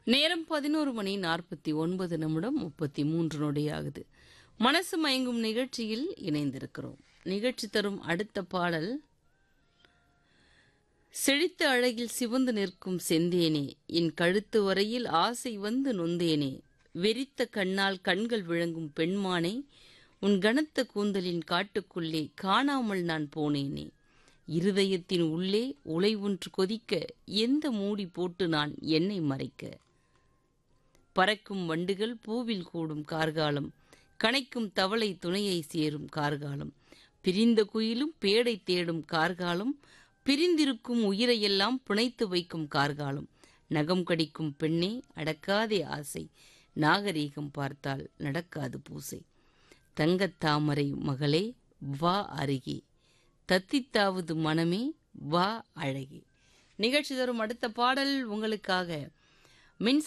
நேரம் பதினோரு மணி நாற்பத்தி ஒன்பது நிமிடம் முப்பத்தி மூன்று நொடியாகுது மனசு மயங்கும் நிகழ்ச்சியில் இணைந்திருக்கிறோம் நிகழ்ச்சி தரும் அடுத்த பாடல் செழித்த அழகில் சிவந்து நிற்கும் செந்தேனே என் கழுத்து வரையில் ஆசை வந்து நொந்தேனே வெறித்த கண்ணால் கண்கள் விளங்கும் பெண்மானே உன் கனத்த கூந்தலின் காட்டுக்குள்ளே காணாமல் நான் போனேனே இருதயத்தின் உள்ளே உலை ஒன்று கொதிக்க எந்த மூடி போட்டு நான் என்னை மறைக்க பறக்கும் வண்டுகள் பூவில் கூடும் கார்காலம் கனைக்கும் தவளை துணையை சேரும் கார்காலம் பிரிந்த குயிலும் பேடை தேடும் கார்காலம் பிரிந்திருக்கும் உயிரையெல்லாம் பிணைத்து வைக்கும் கார்காலம் நகம் கடிக்கும் பெண்ணே அடக்காதே ஆசை நாகரீகம் பார்த்தால் நடக்காது பூசை தங்கத் தாமரை மகளே வா அருகே தத்தித்தாவது மனமே வா அழகே நிகழ்ச்சி தரும் அடுத்த பாடல் உங்களுக்காக மின்சார